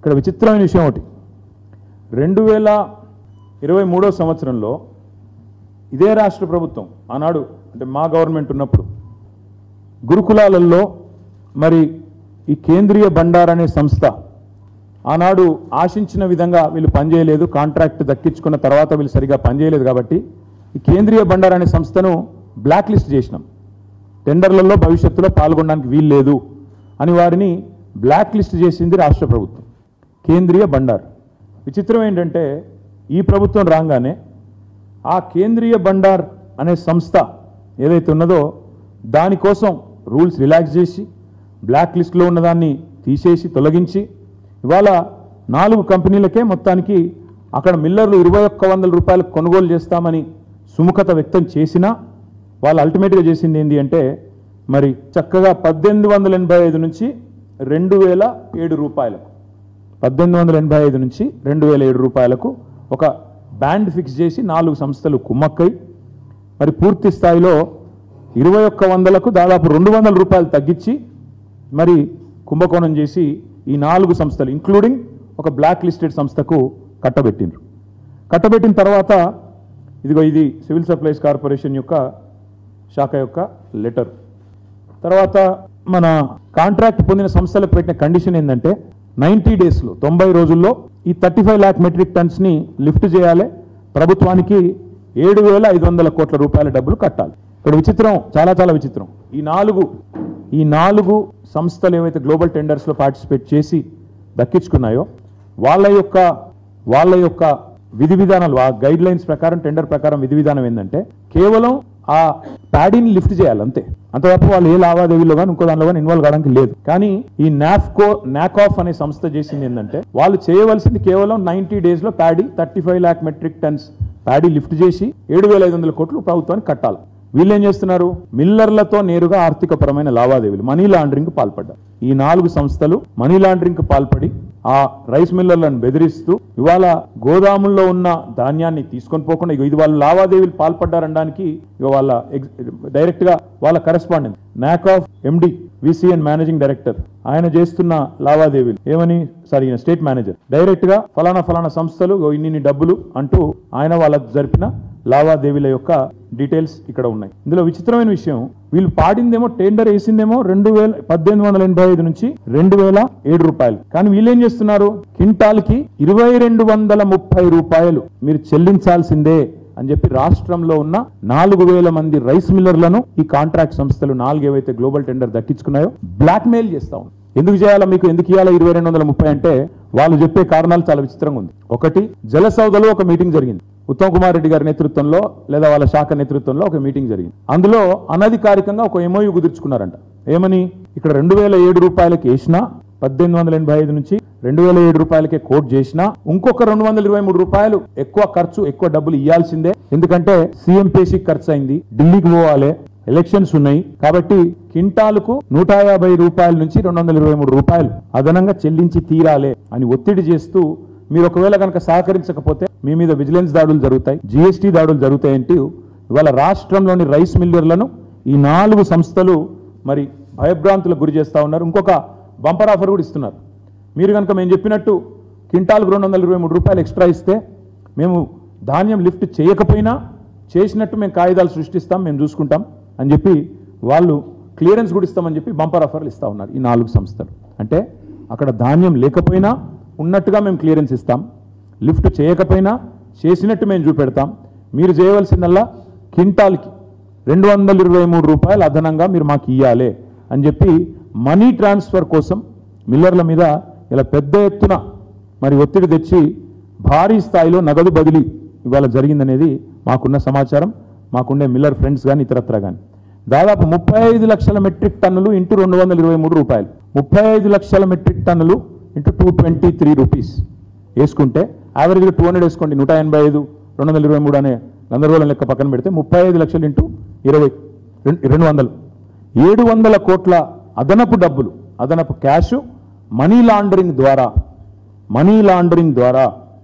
ఇక్కడ విచిత్రమైన విషయం ఒకటి రెండు వేల ఇరవై మూడో సంవత్సరంలో ఇదే రాష్ట్ర ప్రభుత్వం ఆనాడు అంటే మా గవర్నమెంట్ ఉన్నప్పుడు గురుకులాలలో మరి ఈ కేంద్రీయ బండార్ అనే సంస్థ ఆనాడు ఆశించిన విధంగా వీళ్ళు పనిచేయలేదు కాంట్రాక్ట్ దక్కించుకున్న తర్వాత వీళ్ళు సరిగా పనిచేయలేదు కాబట్టి ఈ కేంద్రీయ బండార్ అనే సంస్థను బ్లాక్ లిస్ట్ చేసినాం టెండర్లలో భవిష్యత్తులో పాల్గొనడానికి వీలు లేదు అని వారిని బ్లాక్ లిస్ట్ చేసింది రాష్ట్ర ప్రభుత్వం కేంద్రీయ బండార్ విచిత్రం ఏంటంటే ఈ ప్రభుత్వం రాగానే ఆ కేంద్రీయ బండార్ అనే సంస్థ ఏదైతే ఉన్నదో దానికోసం రూల్స్ రిలాక్స్ చేసి బ్లాక్ లిస్ట్లో ఉన్నదాన్ని తీసేసి తొలగించి ఇవాళ నాలుగు కంపెనీలకే మొత్తానికి అక్కడ మిల్లర్లు ఇరవై ఒక్క వందల రూపాయలకు కొనుగోలు చేస్తామని సుముఖత వ్యక్తం చేసినా వాళ్ళు అల్టిమేట్గా చేసింది ఏంటి అంటే మరి చక్కగా పద్దెనిమిది వందల ఎనభై ఐదు నుంచి రెండు వేల ఏడు రూపాయలకు పద్దెనిమిది వందల ఎనభై ఐదు నుంచి రెండు వేల ఏడు రూపాయలకు ఒక బ్యాండ్ ఫిక్స్ చేసి నాలుగు సంస్థలు కుమ్మక్కై మరి పూర్తి స్థాయిలో ఇరవై ఒక్క వందలకు దాదాపు రెండు వందల రూపాయలు తగ్గించి మరి కుంభకోణం చేసి ఈ నాలుగు సంస్థలు ఇంక్లూడింగ్ ఒక బ్లాక్ లిస్టెడ్ సంస్థకు కట్టబెట్టిండ్రు కట్టబెట్టిన తర్వాత ఇదిగో ఇది సివిల్ సప్లైస్ కార్పొరేషన్ యొక్క శాఖ యొక్క లెటర్ తర్వాత మన కాంట్రాక్ట్ పొందిన సంస్థలకు పెట్టిన కండిషన్ ఏంటంటే నైంటీ డేస్లో తొంభై రోజుల్లో ఈ థర్టీ ఫైవ్ ల్యాక్ మెట్రిక్ టన్స్ని లిఫ్ట్ చేయాలి ప్రభుత్వానికి ఏడు వేల ఐదు వందల కోట్ల రూపాయల డబ్బులు కట్టాలి ఇక్కడ విచిత్రం చాలా చాలా విచిత్రం ఈ నాలుగు ఈ నాలుగు సంస్థలు ఏవైతే గ్లోబల్ టెండర్స్లో పార్టిసిపేట్ చేసి దక్కించుకున్నాయో వాళ్ళ యొక్క వాళ్ళ యొక్క విధి విధానాలు ఆ గైడ్ లైన్స్ ప్రకారం టెండర్ ప్రకారం విధి విధానం ఏంటంటే కేవలం ఆ ప్యాడీని లిఫ్ట్ చేయాలి అంతే అంత తప్ప వాళ్ళు ఏ లావాదేవీలో కానీ ఇంకో దానిలో కానీ ఇన్వాల్వ్ కావడానికి లేదు కానీ ఈ నాఫ్కో నాకాఫ్ అనే సంస్థ చేసింది ఏంటంటే వాళ్ళు చేయవలసింది కేవలం నైన్టీ డేస్ లో paddy thirty five lakh metric tons paddy lift చేసి ఏడు వేల ఐదు వందల కోట్లు ప్రభుత్వానికి కట్టాలి వీళ్ళు ఏం చేస్తున్నారు మిల్లర్లతో నేరుగా ఆర్థికపరమైన లావాదేవీలు మనీ లాండరింగ్ పాల్పడ్డారు ఈ నాలుగు సంస్థలు మనీ లాండరింగ్ పాల్పడి ఆ రైస్ మిల్లర్లను బెదిరిస్తూ ఇవాళ గోదాముల్లో ఉన్న ధాన్యాన్ని తీసుకొని పోకుండా ఇగో ఇది వాళ్ళు లావాదేవీలు పాల్పడ్డారనడానికి ఇక వాళ్ళ డైరెక్ట్ గా వాళ్ళ correspondent NACOF MD VCN managing director ఆయన చేస్తున్న లావాదేవీలు ఏమని సారీ ఈయన స్టేట్ మేనేజర్ డైరెక్ట్ గా ఫలానా ఫలానా సంస్థలు ఇగో ఇన్ని డబ్బులు అంటూ ఆయన వాళ్ళ జరిపిన లావాదేవీల యొక్క డీటెయిల్స్ ఇక్కడ ఉన్నాయి ఇందులో విచిత్రమైన విషయం వీళ్ళు పాడిందేమో టెండర్ వేసిందేమో రెండు వేల పద్దెనిమిది వందల ఎనభై ఐదు నుంచి రెండు వేల ఏడు రూపాయలు కానీ వీళ్ళు ఏం చేస్తున్నారు క్వింటాల్కి ఇరవై రెండు వందల ముప్పై రూపాయలు మీరు చెల్లించాల్సిందే అని చెప్పి రాష్ట్రంలో ఉన్న నాలుగు వేల మంది రైస్ మిల్లర్లను ఈ కాంట్రాక్ట్ సంస్థలు నాలుగు ఏవైతే గ్లోబల్ టెండర్ దక్కించుకున్నాయో బ్లాక్ మెయిల్ చేస్తా ఉంది ఎందుకు చేయాలా మీకు ఎందుకు ఇవ్వాలా ఇరవై రెండు వందల ముప్పై అంటే వాళ్ళు చెప్పే కారణాలు చాలా విచిత్రంగా ఉంది ఒకటి జలసౌదలో ఒక మీటింగ్ జరిగింది ఉత్తమ్ కుమార్ రెడ్డి గారి నేతృత్వంలో లేదా వాళ్ళ శాఖ నేతృత్వంలో ఒక మీటింగ్ జరిగింది అందులో అనధికారికంగా ఒక ఎంఓయూ కుదుర్చుకున్నారంట ఏమని ఇక్కడ రెండు వేల ఏడు రూపాయలకి వేసినా పద్దెనిమిది వందల ఎనభై ఐదు నుంచి రెండు వేల ఏడు రూపాయలకే కోట్ చేసినా ఇంకొక రెండు వందల ఇరవై మూడు రూపాయలు ఎక్కువ ఖర్చు ఎక్కువ డబ్బులు ఇవ్వాల్సిందే ఎందుకంటే సీఎం పేషిక్ ఖర్చు అయింది ఢిల్లీకి పోవాలి ఎలక్షన్స్ ఉన్నాయి కాబట్టి కింటాలకు నూట యాభై రూపాయల నుంచి రెండు వందల ఇరవై మూడు రూపాయలు అదనంగా చెల్లించి తీరాలే అని ఒత్తిడి చేస్తూ మీరు ఒకవేళ కనుక సహకరించకపోతే మీ మీద విజిలెన్స్ దాడులు జరుగుతాయి జీఎస్టీ దాడులు జరుగుతాయంటూ ఇవాళ రాష్ట్రంలోని రైస్ మిల్లర్లను ఈ నాలుగు సంస్థలు మరి భయభ్రాంతులకు గురి చేస్తా ఉన్నారు ఇంకొక బంపర్ ఆఫర్ కూడా ఇస్తున్నారు మీరు కనుక మేము చెప్పినట్టు క్వింటాల్కు రెండు వందల ఇరవై మూడు రూపాయలు ఎక్స్ట్రా ఇస్తే మేము ధాన్యం లిఫ్ట్ చేయకపోయినా చేసినట్టు మేము కాగితాలు సృష్టిస్తాం మేము చూసుకుంటాం అని చెప్పి వాళ్ళు క్లియరెన్స్ కూడా ఇస్తామని చెప్పి బంపర్ ఆఫర్లు ఇస్తా ఉన్నారు ఈ నాలుగు సంస్థలు అంటే అక్కడ ధాన్యం లేకపోయినా ఉన్నట్టుగా మేము క్లియరెన్స్ ఇస్తాం లిఫ్ట్ చేయకపోయినా చేసినట్టు మేము చూపెడతాం మీరు చేయవలసిందల్లా క్వింటాల్కి రెండు వందల ఇరవై మూడు రూపాయలు అదనంగా మీరు మాకు ఇవ్వాలి అని చెప్పి మనీ ట్రాన్స్ఫర్ కోసం మిల్లర్ల మీద ఇలా పెద్ద ఎత్తున మరి ఒత్తిడి తెచ్చి భారీ స్థాయిలో నగదు బదిలీ ఇవాళ జరిగిందనేది మాకున్న సమాచారం మాకుండే మిల్లర్ ఫ్రెండ్స్ కానీ ఇతరత్ర కానీ దాదాపు ముప్పై ఐదు లక్షల మెట్రిక్ టన్నులు ఇంటూ రెండు వందల ఇరవై మూడు రూపాయలు ముప్పై ఐదు లక్షల మెట్రిక్ టన్నులు into two twenty three rupees వేసుకుంటే యావరేజ్గా టూ హండ్రెడ్ వేసుకోండి నూట ఎనభై ఐదు రెండు వందల ఇరవై మూడు అనే గందరగోళం లెక్క పక్కన పెడితే ముప్పై ఐదు లక్షలు ఇంటూ ఇరవై రెండు రెండు వందలు ఏడు వందల కోట్ల అదనపు డబ్బులు అదనపు క్యాష్ మనీ లాండరింగ్ ద్వారా మనీ లాండరింగ్ ద్వారా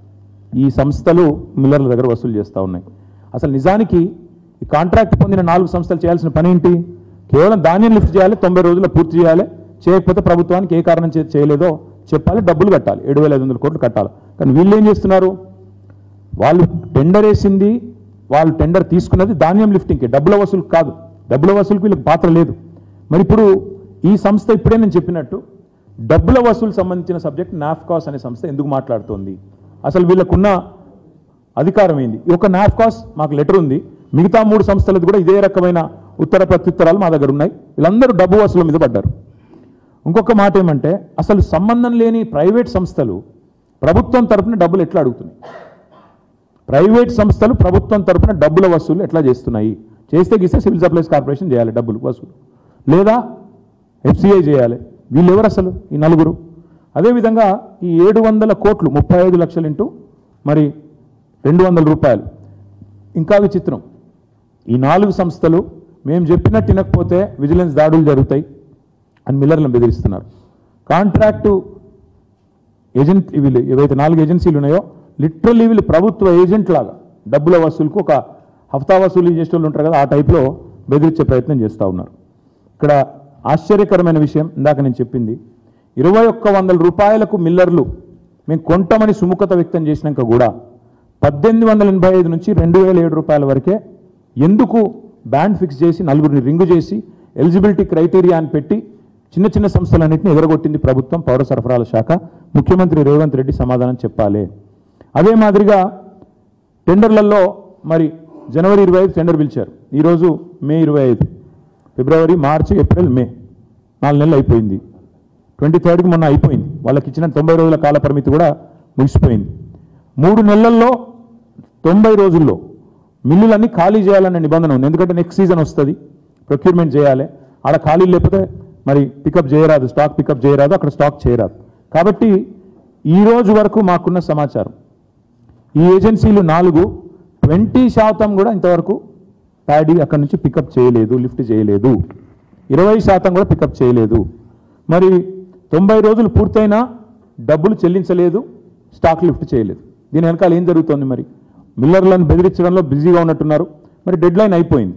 ఈ సంస్థలు మిల్లర్ల దగ్గర వసూలు చేస్తూ ఉన్నాయి అసలు నిజానికి ఈ కాంట్రాక్ట్ పొందిన నాలుగు సంస్థలు చేయాల్సిన పని ఏంటి కేవలం ధాన్యం లిఫ్ట్ చేయాలి తొంభై రోజుల్లో పూర్తి చేయాలి చేయకపోతే ప్రభుత్వానికి ఏ కారణం చేత చేయలేదో చెప్పాలి డబ్బులు కట్టాలి ఏడు వేల ఐదు వందల కోట్లు కట్టాలి కానీ వీళ్ళు ఏం చేస్తున్నారు వాళ్ళు టెండర్ వేసింది వాళ్ళు టెండర్ తీసుకున్నది ధాన్యం లిఫ్టింగ్కి డబ్బుల వసూలు కాదు డబ్బుల వసూలుకి వీళ్ళకి పాత్ర లేదు మరి ఇప్పుడు ఈ సంస్థ ఇప్పుడే నేను చెప్పినట్టు డబ్బుల వసూలు సంబంధించిన సబ్జెక్ట్ నాఫ్కాస్ అనే సంస్థ ఎందుకు మాట్లాడుతోంది అసలు వీళ్ళకున్న అధికారం ఏంది ఈ ఒక నాఫ్కాస్ మాకు లెటర్ ఉంది మిగతా మూడు సంస్థలది కూడా ఇదే రకమైన ఉత్తర ప్రత్యుత్తరాలు మా దగ్గర ఉన్నాయి వీళ్ళందరూ డబ్బు వసూలు మీద పడ్డారు ఇంకొక మాట ఏమంటే అసలు సంబంధం లేని ప్రైవేట్ సంస్థలు ప్రభుత్వం తరపున డబ్బులు ఎట్లా అడుగుతున్నాయి ప్రైవేట్ సంస్థలు ప్రభుత్వం తరపున డబ్బుల వసూలు ఎట్లా చేస్తున్నాయి చేస్తే గీస్తే సివిల్ సప్లైస్ కార్పొరేషన్ చేయాలి డబ్బులు వసూలు లేదా ఎఫ్సిఐ చేయాలి వీళ్ళు ఎవరు అసలు ఈ నలుగురు అదేవిధంగా ఈ ఏడు వందల కోట్లు ముప్పై ఐదు లక్షలు ఇంటూ మరి రెండు వందల రూపాయలు ఇంకా విచిత్రం ఈ నాలుగు సంస్థలు మేము చెప్పినట్టు వినకపోతే విజిలెన్స్ దాడులు జరుగుతాయి అని మిల్లర్లను బెదిరిస్తున్నారు కాంట్రాక్టు ఏజెంట్ వీళ్ళు ఏవైతే నాలుగు ఏజెన్సీలు ఉన్నాయో లిటరల్లీ వీళ్ళు ప్రభుత్వ ఏజెంట్ లాగా డబ్బుల వసూలుకు ఒక హఫ్తా వసూలు చేసే వాళ్ళు ఉంటారు కదా ఆ టైప్లో బెదిరించే ప్రయత్నం చేస్తూ ఉన్నారు ఇక్కడ ఆశ్చర్యకరమైన విషయం ఇందాక నేను చెప్పింది ఇరవై ఒక్క వందల రూపాయలకు మిల్లర్లు మేము కొంటామని సుముఖత వ్యక్తం చేసినాక కూడా పద్దెనిమిది వందల ఎనభై ఐదు నుంచి రెండు వేల ఏడు రూపాయల వరకే ఎందుకు బ్యాండ్ ఫిక్స్ చేసి నలుగురిని రింగు చేసి ఎలిజిబిలిటీ క్రైటీరియా అని పెట్టి చిన్న చిన్న సంస్థలన్నింటినీ ఎదరగొట్టింది ప్రభుత్వం పౌర సరఫరాల శాఖ ముఖ్యమంత్రి రేవంత్ రెడ్డి సమాధానం చెప్పాలి అదే మాదిరిగా టెండర్లలో మరి జనవరి ఇరవై ఐదు టెండర్ పిలిచారు ఈరోజు మే ఇరవై ఐదు ఫిబ్రవరి మార్చి ఏప్రిల్ మే నాలుగు నెలలు అయిపోయింది ట్వంటీ థర్డ్కి మొన్న అయిపోయింది వాళ్ళకి ఇచ్చిన తొంభై రోజుల కాల పరిమితి కూడా ముగిసిపోయింది మూడు నెలల్లో తొంభై రోజుల్లో మిల్లులన్నీ ఖాళీ చేయాలనే నిబంధన ఉంది ఎందుకంటే నెక్స్ట్ సీజన్ వస్తుంది ప్రొక్యూర్మెంట్ చేయాలి ఆడ ఖాళీ లేకపోతే మరి పికప్ చేయరాదు స్టాక్ పికప్ చేయరాదు అక్కడ స్టాక్ చేయరాదు కాబట్టి ఈ రోజు వరకు మాకున్న సమాచారం ఈ ఏజెన్సీలు నాలుగు ట్వంటీ శాతం కూడా ఇంతవరకు ప్యాడీ అక్కడ నుంచి పికప్ చేయలేదు లిఫ్ట్ చేయలేదు ఇరవై శాతం కూడా పికప్ చేయలేదు మరి తొంభై రోజులు పూర్తయినా డబ్బులు చెల్లించలేదు స్టాక్ లిఫ్ట్ చేయలేదు దీని వెనకాల ఏం జరుగుతోంది మరి మిల్లర్లను బెదిరించడంలో బిజీగా ఉన్నట్టున్నారు మరి డెడ్ లైన్ అయిపోయింది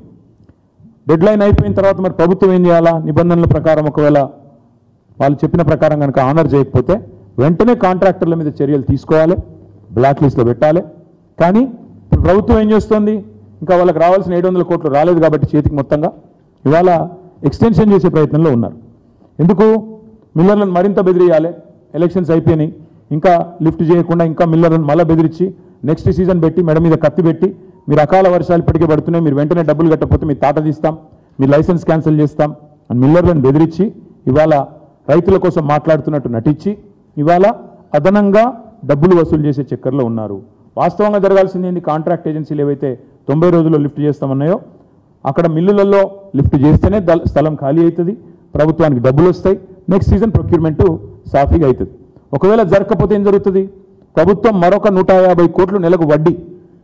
డెడ్ లైన్ అయిపోయిన తర్వాత మరి ప్రభుత్వం ఏం చేయాలా నిబంధనల ప్రకారం ఒకవేళ వాళ్ళు చెప్పిన ప్రకారం కనుక ఆనర్ చేయకపోతే వెంటనే కాంట్రాక్టర్ల మీద చర్యలు తీసుకోవాలి బ్లాక్ లిస్ట్లో పెట్టాలి కానీ ఇప్పుడు ప్రభుత్వం ఏం చేస్తోంది ఇంకా వాళ్ళకి రావాల్సిన ఏడు వందల కోట్లు రాలేదు కాబట్టి చేతికి మొత్తంగా ఇవాళ ఎక్స్టెన్షన్ చేసే ప్రయత్నంలో ఉన్నారు ఎందుకు మిల్లర్లను మరింత బెదిరియాలి ఎలక్షన్స్ అయిపోయినాయి ఇంకా లిఫ్ట్ చేయకుండా ఇంకా మిల్లర్లను మళ్ళీ బెదిరించి నెక్స్ట్ సీజన్ పెట్టి మెడ మీద కత్తి పెట్టి మీరు అకాల వర్షాలు ఇప్పటికే పడుతున్నాయి మీరు వెంటనే డబ్బులు కట్టకపోతే మీ తాట తీస్తాం మీ లైసెన్స్ క్యాన్సిల్ చేస్తాం అని మిల్లర్లను బెదిరించి ఇవాళ రైతుల కోసం మాట్లాడుతున్నట్టు నటించి ఇవాళ అదనంగా డబ్బులు వసూలు చేసే చక్కర్లో ఉన్నారు వాస్తవంగా జరగాల్సింది ఏంది కాంట్రాక్ట్ ఏజెన్సీలు ఏవైతే తొంభై రోజుల్లో లిఫ్ట్ చేస్తామన్నాయో అక్కడ మిల్లులలో లిఫ్ట్ చేస్తేనే దళ- స్థలం ఖాళీ అవుతుంది ప్రభుత్వానికి డబ్బులు వస్తాయి నెక్స్ట్ సీజన్ ప్రొక్యూర్మెంట్ సాఫీగా అవుతుంది ఒకవేళ జరగకపోతే ఏం జరుగుతుంది ప్రభుత్వం మరొక నూట యాభై కోట్లు నెలకు వడ్డీ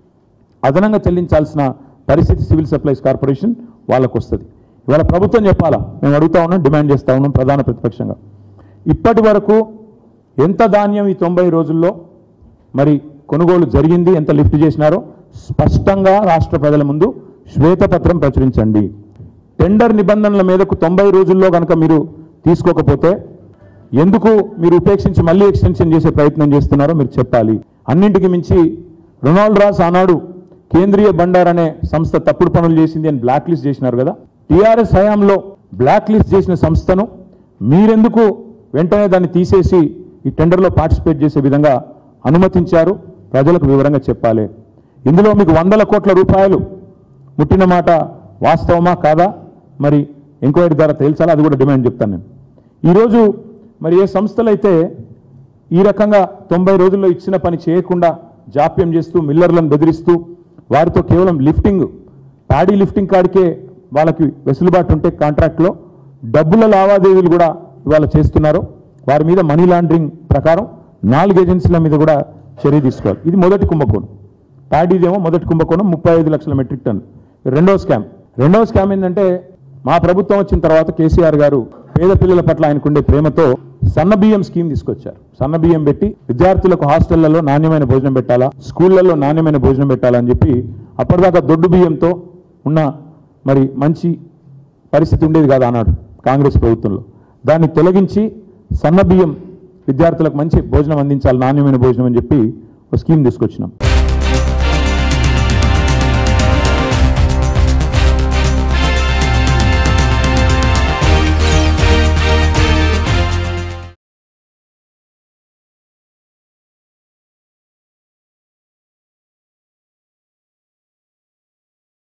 అదనంగా చెల్లించాల్సిన పరిస్థితి సివిల్ సప్లైస్ కార్పొరేషన్ వాళ్ళకు వస్తుంది ఇవాళ ప్రభుత్వం చెప్పాలా మేము అడుగుతా ఉన్నాం డిమాండ్ చేస్తా ఉన్నాం ప్రధాన ప్రతిపక్షంగా ఇప్పటి వరకు ఎంత ధాన్యం ఈ తొంభై రోజుల్లో మరి కొనుగోలు జరిగింది ఎంత లిఫ్ట్ చేసినారో స్పష్టంగా రాష్ట్ర ప్రజల ముందు శ్వేతపత్రం ప్రచురించండి టెండర్ నిబంధనల మీదకు తొంభై రోజుల్లో కనుక మీరు తీసుకోకపోతే ఎందుకు మీరు ఉపేక్షించి మళ్ళీ ఎక్స్టెన్షన్ చేసే ప్రయత్నం చేస్తున్నారో మీరు చెప్పాలి అన్నింటికి మించి రొనాల్డ్ రాస్ ఆనాడు కేంద్రీయ బండార్ అనే సంస్థ తప్పుడు పనులు చేసింది అని బ్లాక్ లిస్ట్ చేసినారు కదా టీఆర్ఎస్ హయాంలో బ్లాక్ లిస్ట్ చేసిన సంస్థను మీరెందుకు వెంటనే దాన్ని తీసేసి ఈ టెండర్లో పార్టిసిపేట్ చేసే విధంగా అనుమతించారు ప్రజలకు వివరంగా చెప్పాలి ఇందులో మీకు వందల కోట్ల రూపాయలు ముట్టిన మాట వాస్తవమా కాదా మరి ఎంక్వైరీ ద్వారా తేల్చాలా అది కూడా డిమాండ్ చెప్తాను నేను ఈరోజు మరి ఏ సంస్థలైతే ఈ రకంగా తొంభై రోజుల్లో ఇచ్చిన పని చేయకుండా జాప్యం చేస్తూ మిల్లర్లను బెదిరిస్తూ వారితో కేవలం లిఫ్టింగ్ ప్యాడీ లిఫ్టింగ్ కాడికే వాళ్ళకి వెసులుబాటు ఉంటే కాంట్రాక్ట్లో డబ్బుల లావాదేవీలు కూడా ఇవాళ చేస్తున్నారు వారి మీద మనీ లాండరింగ్ ప్రకారం నాలుగు ఏజెన్సీల మీద కూడా చర్య తీసుకోవాలి ఇది మొదటి కుంభకోణం ప్యాడీదేమో మొదటి కుంభకోణం ముప్పై ఐదు లక్షల మెట్రిక్ టన్ను రెండో స్కామ్ రెండో స్కామ్ ఏంటంటే మా ప్రభుత్వం వచ్చిన తర్వాత కేసీఆర్ గారు పేద పిల్లల పట్ల ఆయనకుండే ప్రేమతో సన్న బియ్యం స్కీమ్ తీసుకొచ్చారు సన్న బియ్యం పెట్టి విద్యార్థులకు హాస్టళ్లలో నాణ్యమైన భోజనం పెట్టాలా స్కూళ్లలో నాణ్యమైన భోజనం పెట్టాలని చెప్పి అప్పటిదాకా దొడ్డు బియ్యంతో ఉన్న మరి మంచి పరిస్థితి ఉండేది కాదు ఆనాడు కాంగ్రెస్ ప్రభుత్వంలో దాన్ని తొలగించి సన్న బియ్యం విద్యార్థులకు మంచి భోజనం అందించాలి నాణ్యమైన భోజనం అని చెప్పి ఒక స్కీమ్ తీసుకొచ్చినాం